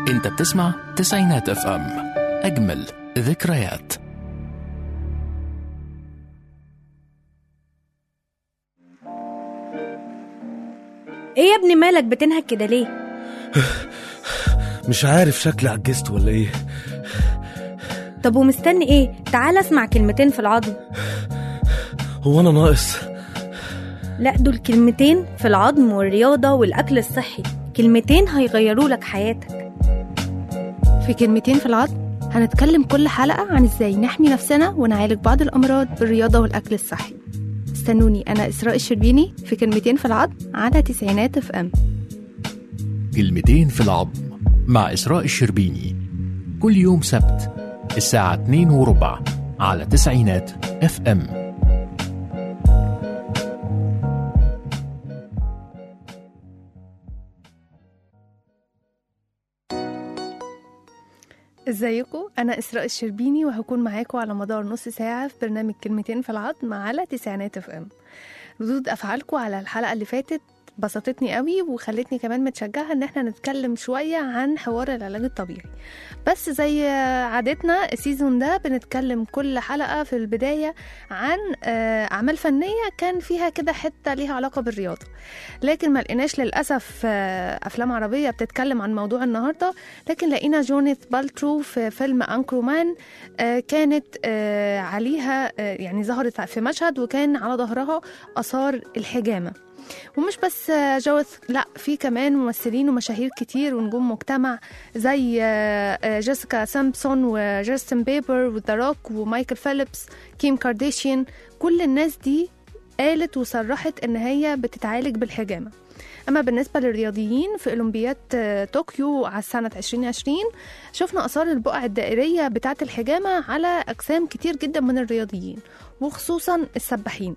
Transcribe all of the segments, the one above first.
انت بتسمع تسعينات اف ام اجمل ذكريات ايه يا ابني مالك بتنهك كده ليه مش عارف شكلي عجزت ولا ايه طب ومستني ايه تعال اسمع كلمتين في العظم هو انا ناقص لا دول كلمتين في العظم والرياضة والأكل الصحي كلمتين هيغيروا لك حياتك في كلمتين في العظم هنتكلم كل حلقة عن ازاي نحمي نفسنا ونعالج بعض الأمراض بالرياضة والأكل الصحي استنوني أنا إسراء الشربيني في كلمتين في العظم على تسعينات اف ام كلمتين في العظم مع إسراء الشربيني كل يوم سبت الساعة 2 وربع على تسعينات اف ام ازيكم أنا إسراء الشربيني وهكون معاكم على مدار نص ساعة في برنامج كلمتين في العظم على تسعينات اف ام ردود أفعالكم على الحلقة اللي فاتت بسطتني قوي وخلتني كمان متشجعة ان احنا نتكلم شوية عن حوار العلاج الطبيعي بس زي عادتنا السيزون ده بنتكلم كل حلقة في البداية عن آه، أعمال فنية كان فيها كده حتة ليها علاقة بالرياضة لكن ما لقيناش للأسف آه، أفلام عربية بتتكلم عن موضوع النهاردة لكن لقينا جونيث بالترو في فيلم أنكرومان آه، كانت آه، عليها آه، يعني ظهرت في مشهد وكان على ظهرها آثار الحجامة ومش بس آه، جوث لا في كمان ممثلين ومشاهير كتير ونجوم مجتمع زي آه، آه، جيسيكا سامبسون وجاستن بيبر وذا روك ومايكل فيليبس كيم كارديشيان كل الناس دي قالت وصرحت ان هي بتتعالج بالحجامه اما بالنسبه للرياضيين في اولمبياد آه، طوكيو على سنه 2020 شفنا اثار البقع الدائريه بتاعه الحجامه على اجسام كتير جدا من الرياضيين وخصوصا السباحين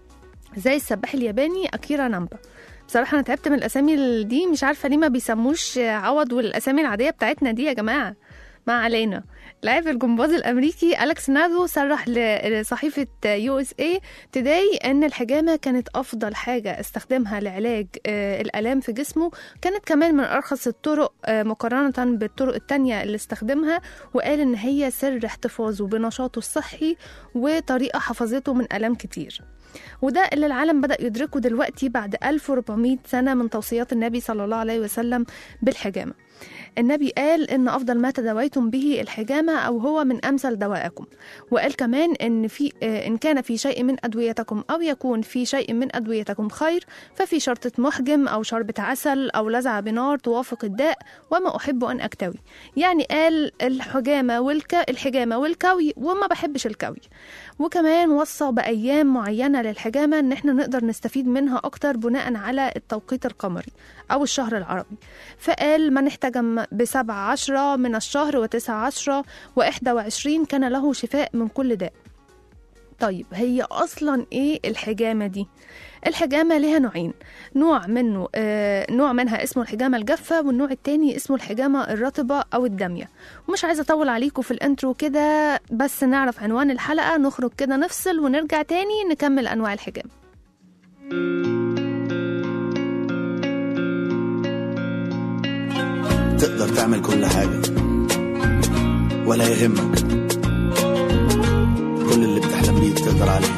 زي السباح الياباني أكيرا نامبا بصراحة أنا تعبت من الأسامي دي مش عارفة ليه ما بيسموش عوض والأسامي العادية بتاعتنا دي يا جماعة ما علينا لاعب الجمباز الامريكي اليكس نازو صرح ل- لصحيفه يو اس اي توداي ان الحجامه كانت افضل حاجه استخدمها لعلاج آه، الالام في جسمه كانت كمان من ارخص الطرق آه، مقارنه بالطرق التانية اللي استخدمها وقال ان هي سر احتفاظه بنشاطه الصحي وطريقه حفظته من الام كتير وده اللي العالم بدأ يدركه دلوقتي بعد 1400 سنة من توصيات النبي صلى الله عليه وسلم بالحجامة النبي قال إن أفضل ما تداويتم به الحجامة أو هو من أمثل دوائكم وقال كمان إن, في آه، إن كان في شيء من أدويتكم أو يكون في شيء من أدويتكم خير ففي شرطة محجم أو شربة عسل أو لزعة بنار توافق الداء وما أحب أن أكتوي يعني قال الحجامة والك... الحجامة والكوي وما بحبش الكوي وكمان وصى بأيام معينة للحجامة إن إحنا نقدر نستفيد منها أكتر بناء على التوقيت القمري أو الشهر العربي فقال من احتجم بسبع عشرة من الشهر وتسع عشرة وإحدى وعشرين كان له شفاء من كل داء طيب هي أصلا إيه الحجامة دي؟ الحجامة لها نوعين نوع منه آه نوع منها اسمه الحجامة الجافة والنوع التاني اسمه الحجامة الرطبة أو الدامية ومش عايزة أطول عليكم في الانترو كده بس نعرف عنوان الحلقة نخرج كده نفصل ونرجع تاني نكمل أنواع الحجامة تقدر تعمل كل حاجة ولا يهمك كل اللي بتحلم بيه تقدر عليه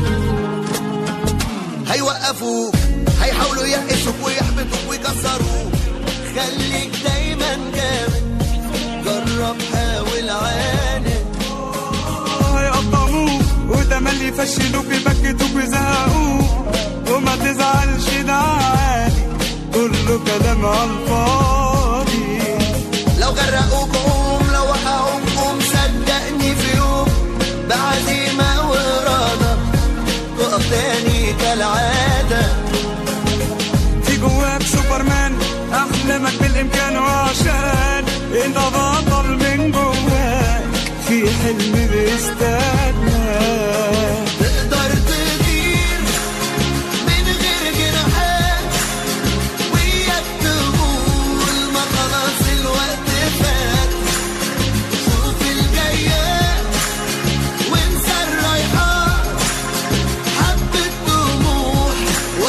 هيوقفوك هيحاولوا يقشوك ويحبطوك ويكسروك خليك دايما جامد جرب حاول عاند هيقطعوك وتملي يفشلوك يبكتوك ويزهقوك وما تزعلش ده عادي كله كلام على الفاضي لو غرقوك قوم لو وقعوك قوم صدقني في يوم بعزيمة وإرادة تقف تاني كالعادة في جواك سوبرمان احلامك بالامكان وعشان انت بطل من جواك في حلم بيستناك تقدر تطير من غير جناحات وياك تقول ما خلاص الوقت فات شوف الجايات وانسى الرايحات حبة طموح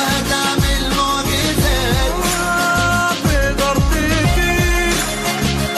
وهتعمل معجزات تقدر تطير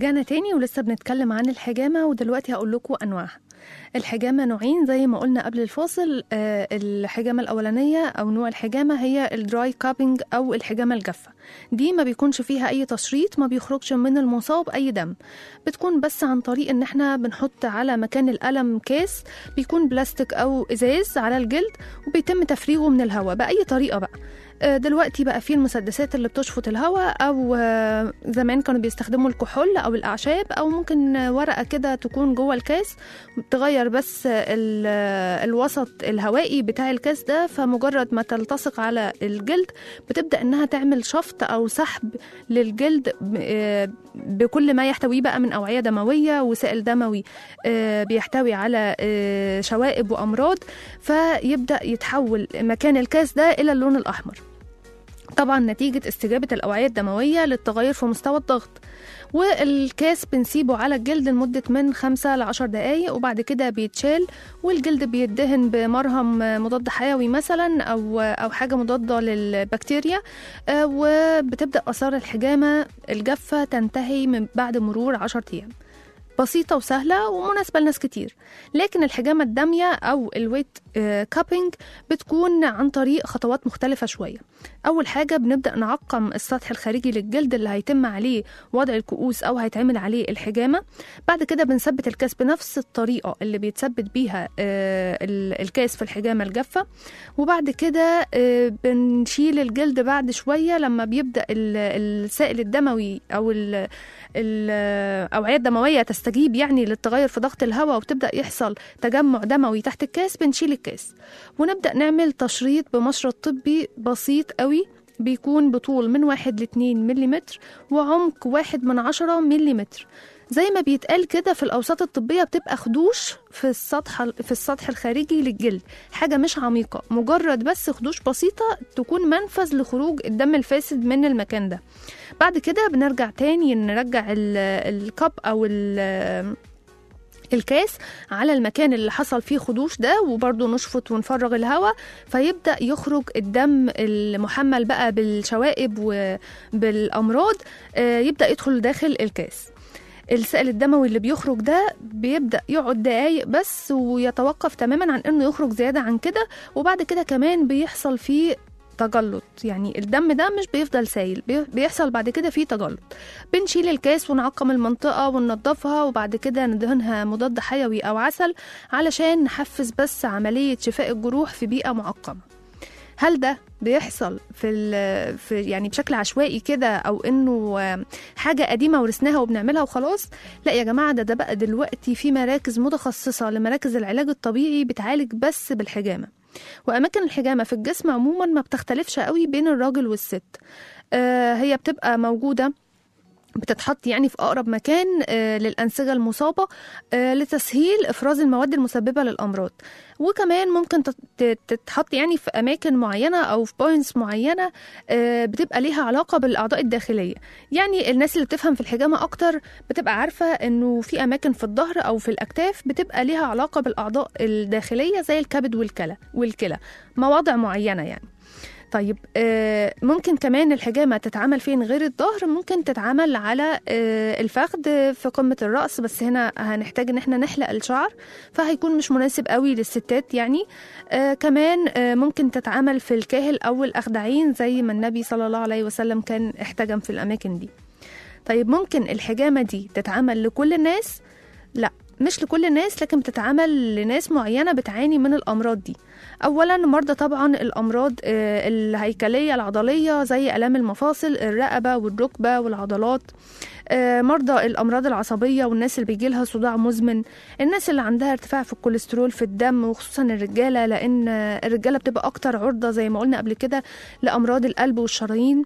ورجعنا تاني ولسه بنتكلم عن الحجامة ودلوقتي هقول لكم أنواعها الحجامة نوعين زي ما قلنا قبل الفاصل آه، الحجامة الأولانية أو نوع الحجامة هي الدراي كابينج أو الحجامة الجافة دي ما بيكونش فيها أي تشريط ما بيخرجش من المصاب أي دم بتكون بس عن طريق إن إحنا بنحط على مكان الألم كاس بيكون بلاستيك أو إزاز على الجلد وبيتم تفريغه من الهواء بأي طريقة بقى آه، دلوقتي بقى في المسدسات اللي بتشفط الهواء او آه، زمان كانوا بيستخدموا الكحول او الاعشاب او ممكن آه، ورقه كده تكون جوه الكاس تغير بس ال- آه، الوسط الهوائي بتاع الكاس ده فمجرد ما تلتصق على الجلد بتبدا انها تعمل شفط او سحب للجلد ب- آه، بكل ما يحتويه بقى من اوعيه دمويه وسائل دموي آه، بيحتوي على آه، شوائب وامراض فيبدا يتحول مكان الكاس ده الى اللون الاحمر طبعا نتيجة استجابة الأوعية الدموية للتغير في مستوى الضغط والكاس بنسيبه على الجلد لمدة من خمسة لعشر دقايق وبعد كده بيتشال والجلد بيدهن بمرهم مضاد حيوي مثلا أو أو حاجة مضادة للبكتيريا آه، وبتبدأ آثار الحجامة الجافة تنتهي من بعد مرور عشر أيام بسيطة وسهلة ومناسبة لناس كتير لكن الحجامة الدامية أو الويت كابينج بتكون عن طريق خطوات مختلفة شوية أول حاجة بنبدأ نعقم السطح الخارجي للجلد اللي هيتم عليه وضع الكؤوس أو هيتعمل عليه الحجامة بعد كده بنثبت الكاس بنفس الطريقة اللي بيتثبت بيها آه، ال- الكاس في الحجامة الجافة وبعد كده آه، بنشيل الجلد بعد شوية لما بيبدأ ال- السائل الدموي أو ال- الأوعية الدموية تستجيب يعني للتغير في ضغط الهواء وبتبدأ يحصل تجمع دموي تحت الكاس بنشيل الكاس ونبدأ نعمل تشريط بمشرط طبي بسيط قوي بيكون بطول من واحد لاتنين مليمتر وعمق واحد من عشرة مليمتر زي ما بيتقال كده في الأوساط الطبية بتبقى خدوش في السطح في السطح الخارجي للجلد حاجة مش عميقة مجرد بس خدوش بسيطة تكون منفذ لخروج الدم الفاسد من المكان ده بعد كده بنرجع تاني نرجع ال- الكب أو ال- الكاس على المكان اللي حصل فيه خدوش ده وبرضه نشفط ونفرغ الهواء فيبدأ يخرج الدم المحمل بقى بالشوائب وبالأمراض آه، يبدأ يدخل داخل الكاس السائل الدموي اللي بيخرج ده بيبدأ يقعد دقايق بس ويتوقف تماما عن انه يخرج زيادة عن كده وبعد كده كمان بيحصل فيه تجلط يعني الدم ده مش بيفضل سايل بي- بيحصل بعد كده فيه تجلط بنشيل الكاس ونعقم المنطقة وننضفها وبعد كده ندهنها مضاد حيوي أو عسل علشان نحفز بس عملية شفاء الجروح في بيئة معقمة هل ده بيحصل في, ال- في يعني بشكل عشوائي كده او انه آه، حاجه قديمه ورثناها وبنعملها وخلاص لا يا جماعه ده ده بقى دلوقتي في مراكز متخصصه لمراكز العلاج الطبيعي بتعالج بس بالحجامه واماكن الحجامه في الجسم عموما ما بتختلفش قوي بين الراجل والست آه، هي بتبقى موجوده بتتحط يعني في أقرب مكان آه، للأنسجة المصابة آه، لتسهيل إفراز المواد المسببة للأمراض وكمان ممكن تت- تت- تتحط يعني في أماكن معينة أو في بوينتس معينة آه، بتبقى ليها علاقة بالأعضاء الداخلية يعني الناس اللي بتفهم في الحجامة أكتر بتبقى عارفة إنه في أماكن في الظهر أو في الأكتاف بتبقى ليها علاقة بالأعضاء الداخلية زي الكبد والكلى والكلى مواضع معينة يعني طيب آه، ممكن كمان الحجامة تتعمل فين غير الظهر ممكن تتعمل على آه، الفخذ في قمة الرأس بس هنا هنحتاج ان احنا نحلق الشعر فهيكون مش مناسب قوي للستات يعني آه، كمان آه، ممكن تتعمل في الكاهل او الاخدعين زي ما النبي صلى الله عليه وسلم كان احتجم في الاماكن دي طيب ممكن الحجامة دي تتعمل لكل الناس لا مش لكل الناس لكن بتتعمل لناس معينة بتعاني من الأمراض دي أولا مرضى طبعا الأمراض آه، الهيكلية العضلية زي آلام المفاصل الرقبة والركبة والعضلات آه، مرضى الأمراض العصبية والناس اللي بيجيلها صداع مزمن الناس اللي عندها ارتفاع في الكوليسترول في الدم وخصوصا الرجالة لأن آه، الرجالة بتبقى أكتر عرضة زي ما قلنا قبل كده لأمراض القلب والشرايين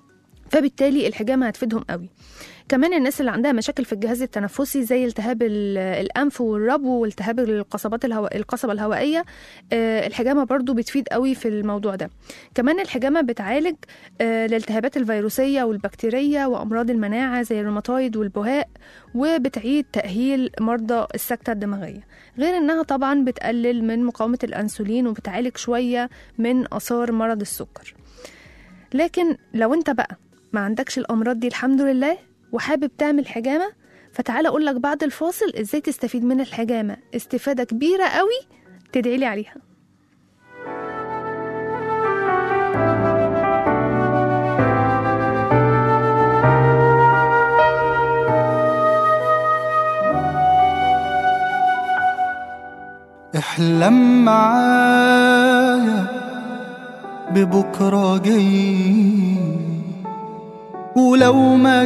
فبالتالي الحجامة هتفيدهم قوي كمان الناس اللي عندها مشاكل في الجهاز التنفسي زي التهاب ال- الانف والربو والتهاب القصبات الهواء القصبه الهوائيه آه، الحجامه برضو بتفيد قوي في الموضوع ده كمان الحجامه بتعالج آه، الالتهابات الفيروسيه والبكتيريه وامراض المناعه زي الروماتويد والبهاء وبتعيد تاهيل مرضى السكته الدماغيه غير انها طبعا بتقلل من مقاومه الانسولين وبتعالج شويه من اثار مرض السكر لكن لو انت بقى ما عندكش الامراض دي الحمد لله وحابب تعمل حجامه فتعالى اقول لك بعد الفاصل ازاي تستفيد من الحجامه استفاده كبيره قوي تدعي لي عليها احلم معايا ببكرة جاي ولو ما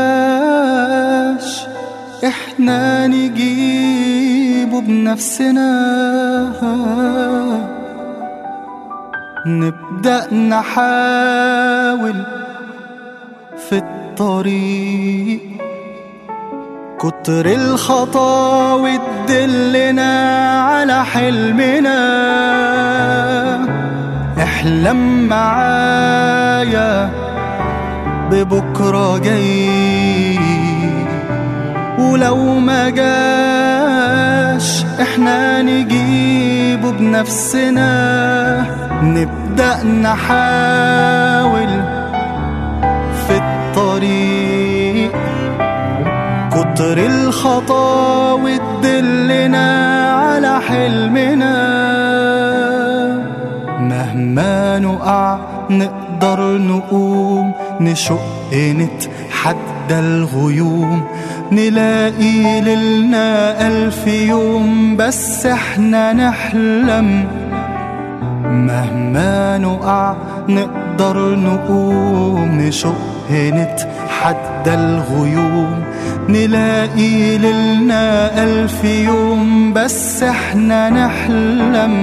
جاش احنا نجيبه بنفسنا نبدأ نحاول في الطريق كتر الخطاوي تدلنا على حلمنا احلم معايا ببكرة جاي ولو ما جاش احنا نجيبه بنفسنا نبدأ نحاول في الطريق كتر الخطاوي تدلنا على حلمنا مهما نقع نقدر نقوم نشق نتحدى الغيوم نلاقي ليلنا ألف يوم بس احنا نحلم مهما نقع نقدر نقوم نشق نتحدى الغيوم نلاقي ليلنا ألف يوم بس احنا نحلم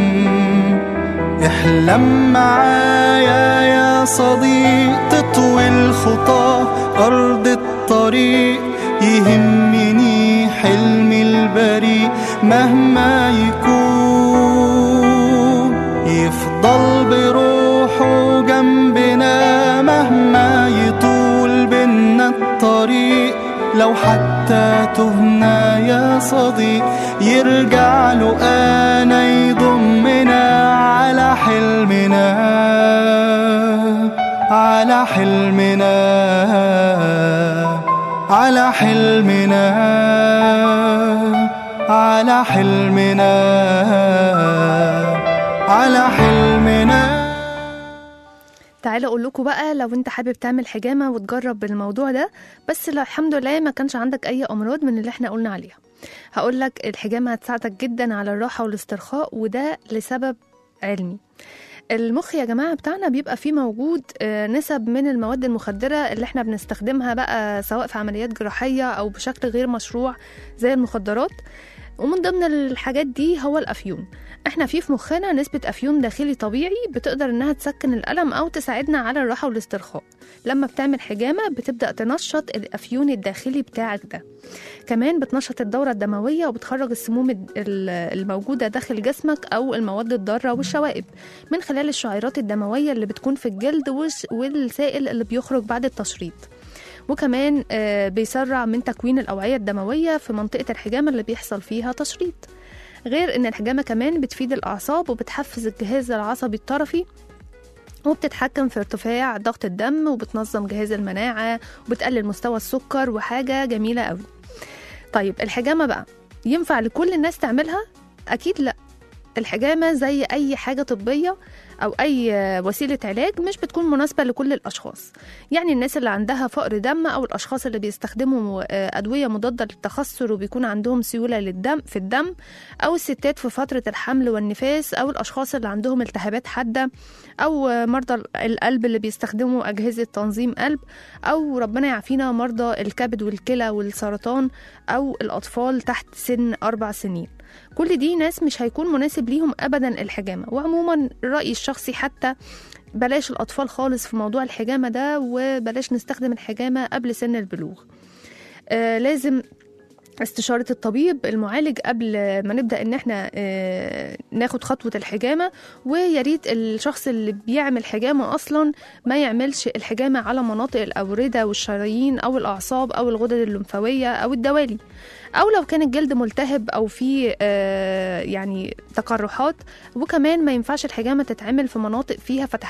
احلم معايا يا صديق تطوي الخطى أرض الطريق يهمني حلمي البريء مهما يكون يفضل بروحه جنبنا مهما يطول بينا الطريق لو حتى تهنا يا صديق يرجع له انا يضمنا على حلمنا على حلمنا على حلمنا على حلمنا على حلمنا تعالى اقول لكم بقى لو انت حابب تعمل حجامه وتجرب الموضوع ده بس لا الحمد لله ما كانش عندك اي امراض من اللي احنا قلنا عليها هقول لك الحجامه هتساعدك جدا على الراحه والاسترخاء وده لسبب علمي المخ يا جماعه بتاعنا بيبقى فيه موجود آه، نسب من المواد المخدره اللي احنا بنستخدمها بقى سواء في عمليات جراحيه او بشكل غير مشروع زي المخدرات ومن ضمن الحاجات دي هو الافيون احنا في في مخنا نسبة افيون داخلي طبيعي بتقدر انها تسكن الالم او تساعدنا على الراحة والاسترخاء لما بتعمل حجامة بتبدأ تنشط الافيون الداخلي بتاعك ده كمان بتنشط الدورة الدموية وبتخرج السموم الد- ال- الموجودة داخل جسمك أو المواد الضارة والشوائب من خلال الشعيرات الدموية اللي بتكون في الجلد والس- والسائل اللي بيخرج بعد التشريط وكمان آه، بيسرع من تكوين الأوعية الدموية في منطقة الحجامة اللي بيحصل فيها تشريط غير ان الحجامة كمان بتفيد الأعصاب وبتحفز الجهاز العصبي الطرفي وبتتحكم في ارتفاع ضغط الدم وبتنظم جهاز المناعة وبتقلل مستوى السكر وحاجة جميلة قوي طيب الحجامة بقى ينفع لكل الناس تعملها؟ أكيد لأ الحجامة زي أي حاجة طبية أو أي وسيلة علاج مش بتكون مناسبة لكل الأشخاص يعني الناس اللي عندها فقر دم أو الأشخاص اللي بيستخدموا آه، أدوية مضادة للتخثر وبيكون عندهم سيولة للدم في الدم أو الستات في فترة الحمل والنفاس أو الأشخاص اللي عندهم التهابات حادة أو آه، مرضى القلب اللي بيستخدموا أجهزة تنظيم قلب أو ربنا يعافينا مرضى الكبد والكلى والسرطان أو الأطفال تحت سن أربع سنين كل دي ناس مش هيكون مناسب ليهم ابدا الحجامه وعموما رايي الشخصي حتى بلاش الاطفال خالص في موضوع الحجامه ده وبلاش نستخدم الحجامه قبل سن البلوغ آه لازم استشارة الطبيب المعالج قبل ما نبدأ إن إحنا آه، ناخد خطوة الحجامة ويا ريت الشخص اللي بيعمل حجامة أصلا ما يعملش الحجامة على مناطق الأوردة والشرايين أو الأعصاب أو الغدد الليمفاوية أو الدوالي أو لو كان الجلد ملتهب أو فيه آه، يعني تقرحات وكمان ما ينفعش الحجامة تتعمل في مناطق فيها فتحات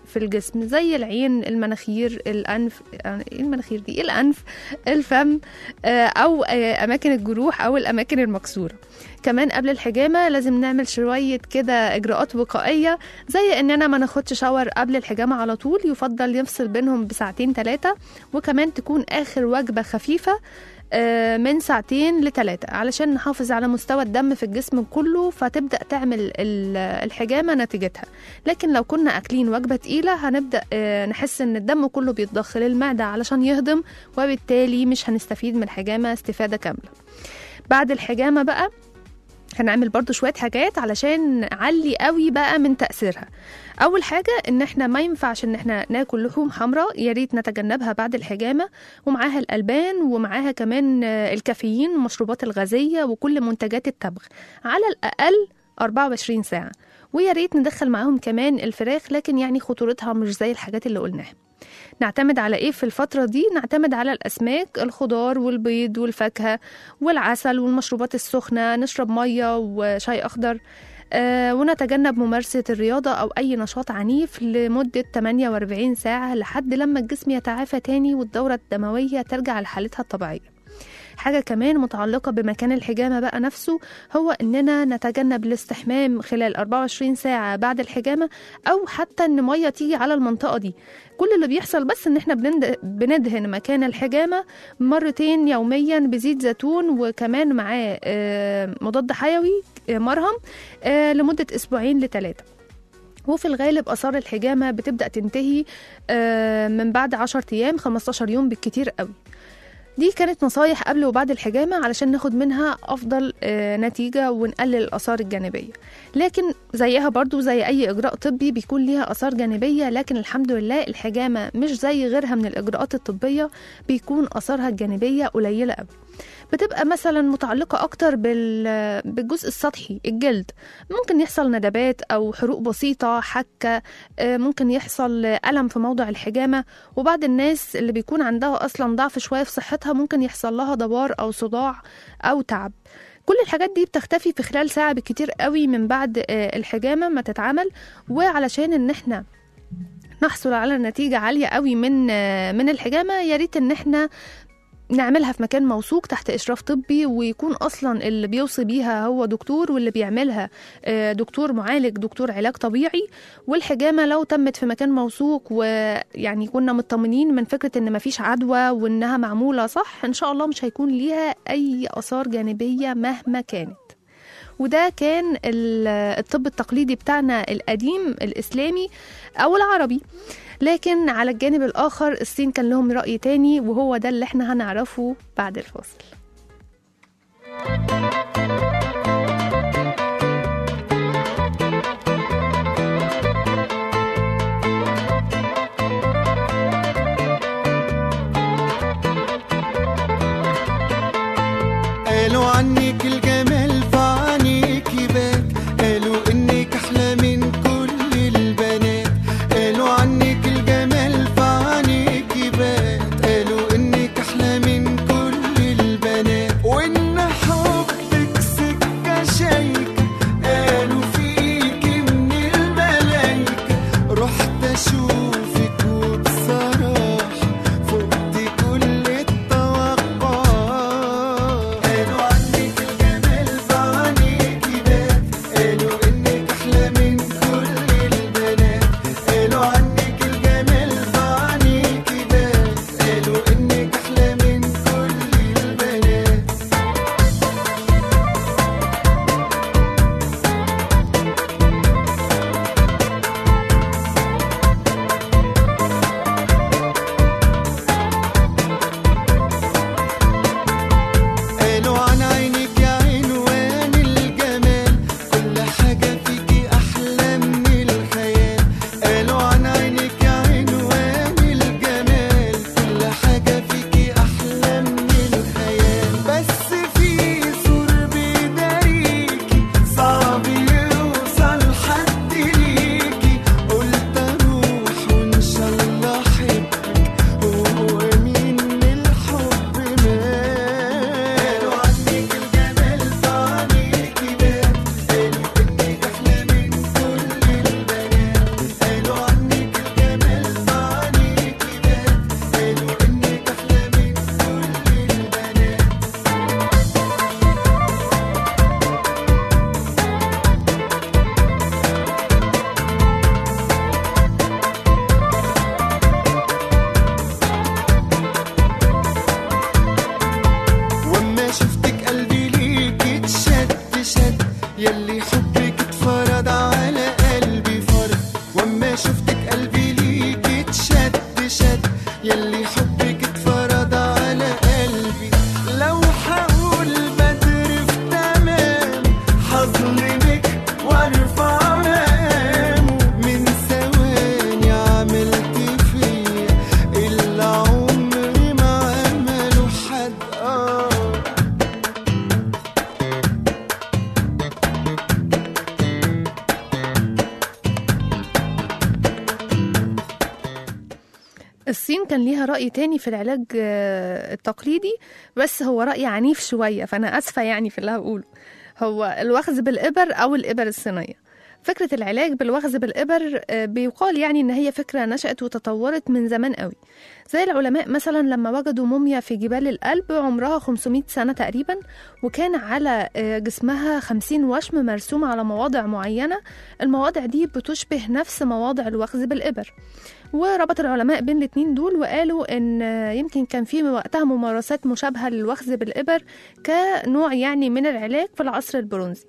في الجسم زي العين المناخير الأنف آه، إيه المناخير دي الأنف الفم آه، أو آه، أماكن الجروح أو الأماكن المكسورة كمان قبل الحجامة لازم نعمل شوية كده إجراءات وقائية زي إننا ما ناخدش شاور قبل الحجامة على طول يفضل يفصل بينهم بساعتين ثلاثة وكمان تكون آخر وجبة خفيفة آه، من ساعتين لثلاثة علشان نحافظ على مستوى الدم في الجسم كله فتبدأ تعمل ال- الحجامة نتيجتها لكن لو كنا أكلين وجبة تقيلة هنبدأ آه، نحس إن الدم كله بيتضخ للمعدة علشان يهضم وبالتالي مش هنستفيد من الحجامة استفادة كاملة بعد الحجامة بقى هنعمل برضو شوية حاجات علشان نعلي قوي بقى من تأثيرها أول حاجة إن إحنا ما ينفعش إن إحنا ناكل لحوم حمراء يا ريت نتجنبها بعد الحجامة ومعاها الألبان ومعاها كمان آه، الكافيين والمشروبات الغازية وكل منتجات التبغ على الأقل 24 ساعة ويا ريت ندخل معاهم كمان الفراخ لكن يعني خطورتها مش زي الحاجات اللي قلناها نعتمد على ايه في الفترة دي نعتمد على الأسماك الخضار والبيض والفاكهة والعسل والمشروبات السخنة نشرب مية وشاي أخضر آه ونتجنب ممارسة الرياضة أو أي نشاط عنيف لمدة 48 ساعة لحد لما الجسم يتعافى تاني والدورة الدموية ترجع لحالتها الطبيعية حاجة كمان متعلقة بمكان الحجامة بقى نفسه هو إننا نتجنب الاستحمام خلال 24 ساعة بعد الحجامة أو حتى إن مية تيجي على المنطقة دي كل اللي بيحصل بس إن إحنا بنند- بندهن مكان الحجامة مرتين يوميا بزيت زيتون وكمان معاه آه، مضاد حيوي آه، مرهم آه، لمدة أسبوعين لثلاثة وفي الغالب آثار الحجامة بتبدأ تنتهي آه، من بعد 10 أيام 15 يوم بالكتير قوي دي كانت نصايح قبل وبعد الحجامة علشان ناخد منها أفضل آه، نتيجة ونقلل الآثار الجانبية لكن زيها برضو زي أي إجراء طبي بيكون ليها آثار جانبية لكن الحمد لله الحجامة مش زي غيرها من الإجراءات الطبية بيكون آثارها الجانبية قليلة قوي بتبقى مثلا متعلقة أكتر بال- بالجزء السطحي الجلد ممكن يحصل ندبات أو حروق بسيطة حكة آه، ممكن يحصل ألم في موضع الحجامة وبعض الناس اللي بيكون عندها أصلا ضعف شوية في صحتها ممكن يحصل لها دوار أو صداع أو تعب كل الحاجات دي بتختفي في خلال ساعة بالكتير قوي من بعد آه، الحجامة ما تتعمل وعلشان إن احنا نحصل على نتيجة عالية قوي من آه، من الحجامة يا ريت إن احنا نعملها في مكان موثوق تحت إشراف طبي ويكون أصلا اللي بيوصي بيها هو دكتور واللي بيعملها آه، دكتور معالج دكتور علاج طبيعي والحجامة لو تمت في مكان موثوق ويعني كنا مطمنين من فكرة إن مفيش عدوى وإنها معمولة صح إن شاء الله مش هيكون ليها أي آثار جانبية مهما كانت وده كان ال- الطب التقليدي بتاعنا القديم الإسلامي أو العربي لكن على الجانب الآخر الصين كان لهم رأي تاني وهو ده اللي احنا هنعرفه بعد الفاصل قالوا عنك الجمال فعنيك يبات قالوا انك احلى من كل البنات قالوا عنك الجمال فعنيك يبات قالوا انك احلى من كل البنات وان حبك الصين كان ليها رأي تاني في العلاج آه، التقليدي بس هو رأي عنيف شوية فأنا أسفة يعني في اللي هقوله هو الوخز بالإبر أو الإبر الصينية فكرة العلاج بالوخز بالإبر آه، بيقال يعني إن هي فكرة نشأت وتطورت من زمان قوي زي العلماء مثلا لما وجدوا موميا في جبال القلب عمرها 500 سنة تقريبا وكان على آه، جسمها 50 وشم مرسوم على مواضع معينة المواضع دي بتشبه نفس مواضع الوخز بالإبر وربط العلماء بين الاتنين دول وقالوا ان يمكن كان في وقتها ممارسات مشابهة للوخز بالإبر كنوع يعني من العلاج في العصر البرونزي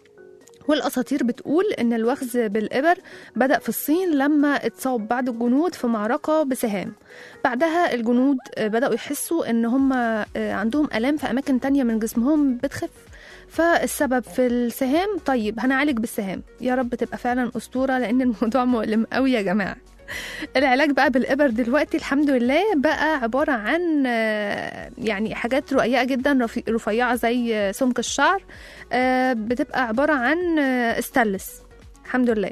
والأساطير بتقول إن الوخز بالإبر بدأ في الصين لما اتصاب بعض الجنود في معركة بسهام بعدها الجنود بدأوا يحسوا إن هم عندهم آلام في أماكن تانية من جسمهم بتخف فالسبب في السهام طيب هنعالج بالسهام يا رب تبقى فعلا أسطورة لأن الموضوع مؤلم قوي يا جماعة العلاج بقى بالإبر دلوقتي الحمد لله بقى عبارة عن آه، يعني حاجات رقيقة جدا رفي- رفيعة زي آه، سمك الشعر آه، بتبقى عبارة عن آه، استانلس الحمد لله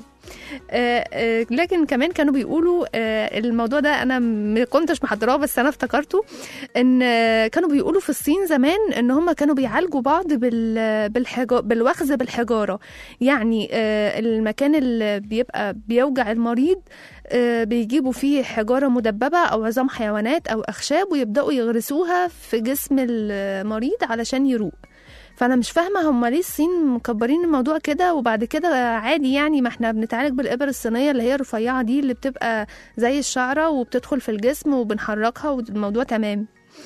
آه، آه، لكن كمان كانوا بيقولوا آه، الموضوع ده انا ما كنتش محضراه بس انا افتكرته ان آه، كانوا بيقولوا في الصين زمان ان هم كانوا بيعالجوا بعض بال بالحجا بالوخز بالحجاره يعني آه، المكان اللي بيبقى بيوجع المريض آه، بيجيبوا فيه حجاره مدببه او عظام حيوانات او اخشاب ويبداوا يغرسوها في جسم المريض علشان يروق فانا مش فاهمه هم ليه الصين مكبرين الموضوع كده وبعد كده عادي يعني ما احنا بنتعالج بالابر الصينيه اللي هي الرفيعه دي اللي بتبقى زي الشعره وبتدخل في الجسم وبنحركها والموضوع تمام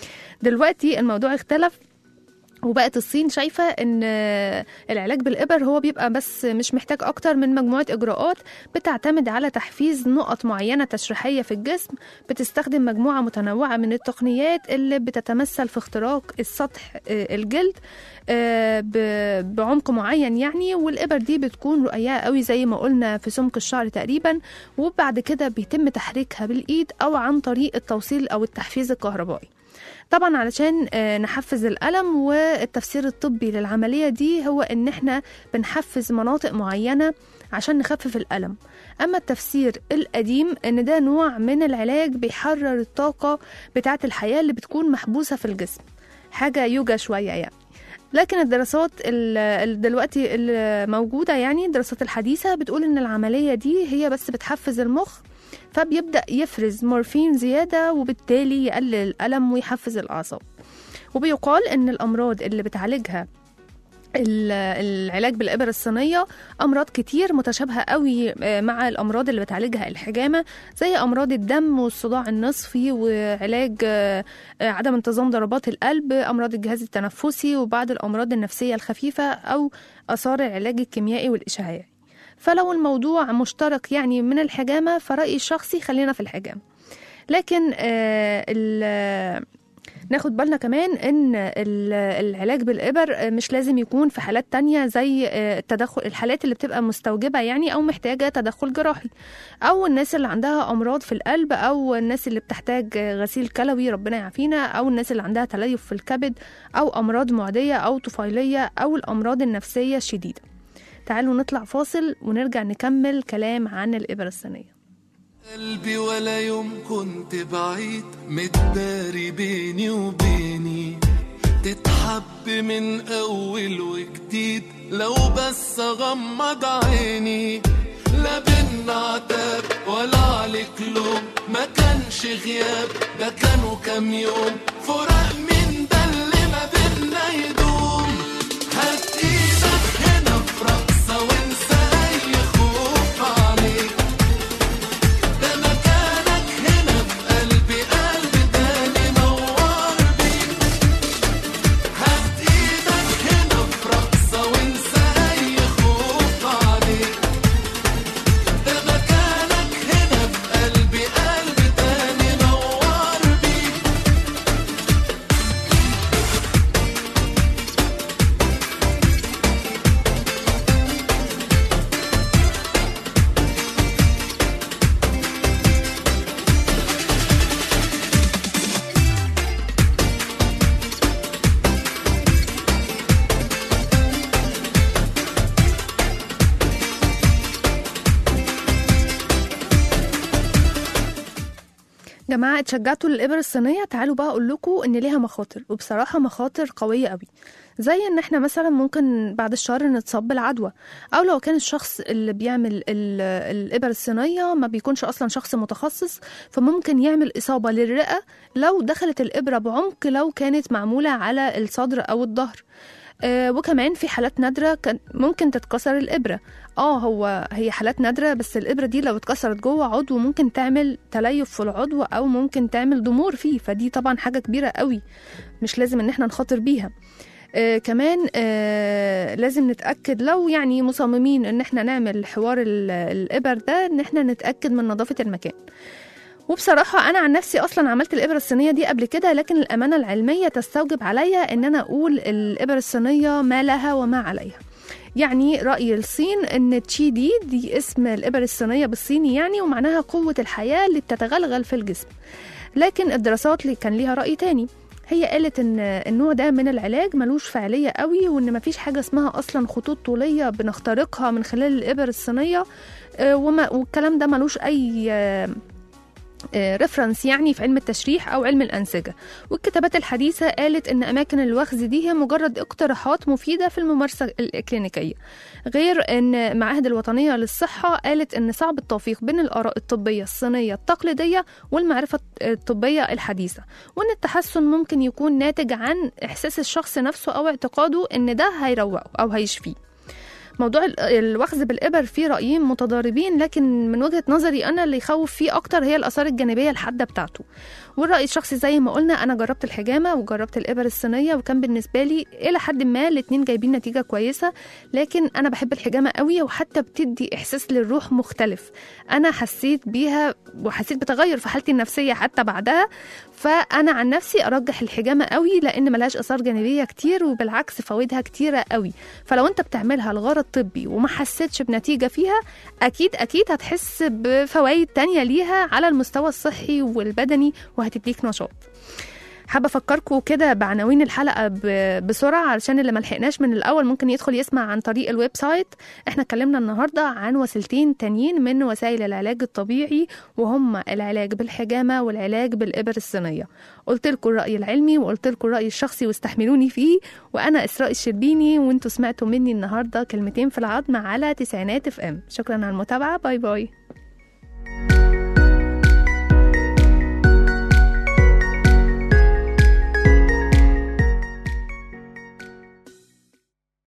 دلوقتي الموضوع اختلف وبقت الصين شايفة إن العلاج بالإبر هو بيبقى بس مش محتاج أكتر من مجموعة إجراءات بتعتمد على تحفيز نقط معينة تشريحية في الجسم بتستخدم مجموعة متنوعة من التقنيات اللي بتتمثل في اختراق السطح آه، الجلد آه، ب- بعمق معين يعني والإبر دي بتكون رقيقة قوي زي ما قلنا في سمك الشعر تقريبا وبعد كده بيتم تحريكها بالإيد أو عن طريق التوصيل أو التحفيز الكهربائي طبعا علشان آه، نحفز الألم والتفسير الطبي للعملية دي هو إن إحنا بنحفز مناطق معينة عشان نخفف الألم أما التفسير القديم إن ده نوع من العلاج بيحرر الطاقة بتاعة الحياة اللي بتكون محبوسة في الجسم حاجة يوجا شوية يعني لكن الدراسات ال- ال- دلوقتي الموجودة يعني الدراسات الحديثة بتقول إن العملية دي هي بس بتحفز المخ فبيبدأ يفرز مورفين زيادة وبالتالي يقلل الألم ويحفز الأعصاب وبيقال إن الأمراض اللي بتعالجها ال- العلاج بالإبر الصينية أمراض كتير متشابهة قوي آه، مع الأمراض اللي بتعالجها الحجامة زي أمراض الدم والصداع النصفي وعلاج آه، آه، عدم انتظام ضربات القلب أمراض الجهاز التنفسي وبعض الأمراض النفسية الخفيفة أو آثار العلاج الكيميائي والإشعاعي فلو الموضوع مشترك يعني من الحجامة فرأيي الشخصي خلينا في الحجامة لكن آه ال- ناخد بالنا كمان ان ال- العلاج بالإبر آه، مش لازم يكون في حالات تانية زي آه، التدخل الحالات اللي بتبقى مستوجبة يعني أو محتاجة تدخل جراحي أو الناس اللي عندها أمراض في القلب أو الناس اللي بتحتاج آه، غسيل كلوي ربنا يعافينا أو الناس اللي عندها تليف في الكبد أو أمراض معدية أو طفيلية أو الأمراض النفسية الشديدة تعالوا نطلع فاصل ونرجع نكمل كلام عن الإبرة الصينية قلبي ولا يوم كنت بعيد متداري بيني وبيني تتحب من اول وجديد لو بس اغمض عيني لا بينا عتاب ولا عليك لوم ما كانش غياب ده كانوا كام يوم فراق من ده اللي ما بينا يدوم هات ايدك هنا في رقصة وانسى اي خوف عليك ده مكانك هنا في قلبي قلبي تاني نور بيك هات ايدك هنا في رقصة وانسى اي خوف عليك ده مكانك هنا في قلبي قلبي تاني نور بيك جماعة اتشجعتوا للإبر الصينية تعالوا بقى أقول لكم إن ليها مخاطر وبصراحة مخاطر قوية قوي زي إن إحنا مثلا ممكن بعد الشهر نتصاب بالعدوى أو لو كان الشخص اللي بيعمل ال- الإبر الصينية ما بيكونش أصلا شخص متخصص فممكن يعمل إصابة للرئة لو دخلت الإبرة بعمق لو كانت معمولة على الصدر أو الظهر آه وكمان في حالات نادرة كان ممكن تتكسر الإبرة اه هو هي حالات نادرة بس الإبرة دي لو اتكسرت جوه عضو ممكن تعمل تليف في العضو أو ممكن تعمل ضمور فيه فدي طبعا حاجة كبيرة قوي مش لازم إن احنا نخاطر بيها آه كمان آه لازم نتأكد لو يعني مصممين إن احنا نعمل حوار ال- الإبر ده إن احنا نتأكد من نظافة المكان وبصراحة أنا عن نفسي أصلا عملت الإبرة الصينية دي قبل كده لكن الأمانة العلمية تستوجب عليا إن أنا أقول الإبرة الصينية ما لها وما عليها يعني رأي الصين إن تشي دي دي اسم الإبر الصينية بالصيني يعني ومعناها قوة الحياة اللي بتتغلغل في الجسم لكن الدراسات اللي كان ليها رأي تاني هي قالت ان النوع ده من العلاج ملوش فعاليه قوي وان مفيش حاجه اسمها اصلا خطوط طوليه بنخترقها من خلال الابر الصينيه آه، وما والكلام ده ملوش اي آه، ريفرنس يعني في علم التشريح او علم الانسجه والكتابات الحديثه قالت ان اماكن الوخز دي هي مجرد اقتراحات مفيده في الممارسه الكلينيكيه غير ان المعاهد الوطنيه للصحه قالت ان صعب التوفيق بين الاراء الطبيه الصينيه التقليديه والمعرفه الطبيه الحديثه وان التحسن ممكن يكون ناتج عن احساس الشخص نفسه او اعتقاده ان ده هيروقه او هيشفيه موضوع ال- الوخز بالإبر فيه رأيين متضاربين لكن من وجهة نظري أنا اللي يخوف فيه أكتر هي الآثار الجانبية الحادة بتاعته والرأي الشخصي زي ما قلنا أنا جربت الحجامة وجربت الإبر الصينية وكان بالنسبة لي إلى حد ما الاتنين جايبين نتيجة كويسة لكن أنا بحب الحجامة قوي وحتى بتدي إحساس للروح مختلف أنا حسيت بيها وحسيت بتغير في حالتي النفسية حتى بعدها فأنا عن نفسي أرجح الحجامة قوي لأن ملهاش آثار جانبية كتير وبالعكس فوائدها كتيرة قوي فلو أنت بتعملها لغرض طبي وما حسيتش بنتيجة فيها أكيد أكيد هتحس بفوائد تانية ليها على المستوى الصحي والبدني وهتديك نشاط حابة أفكركم كده بعناوين الحلقة ب- بسرعة علشان اللي ملحقناش من الأول ممكن يدخل يسمع عن طريق الويب سايت احنا اتكلمنا النهاردة عن وسيلتين تانيين من وسائل العلاج الطبيعي وهما العلاج بالحجامة والعلاج بالإبر الصينية قلت لكم الرأي العلمي وقلت لكم الرأي الشخصي واستحملوني فيه وأنا إسراء الشربيني وانتوا سمعتوا مني النهاردة كلمتين في العظم على تسعينات اف ام شكرا على المتابعة باي باي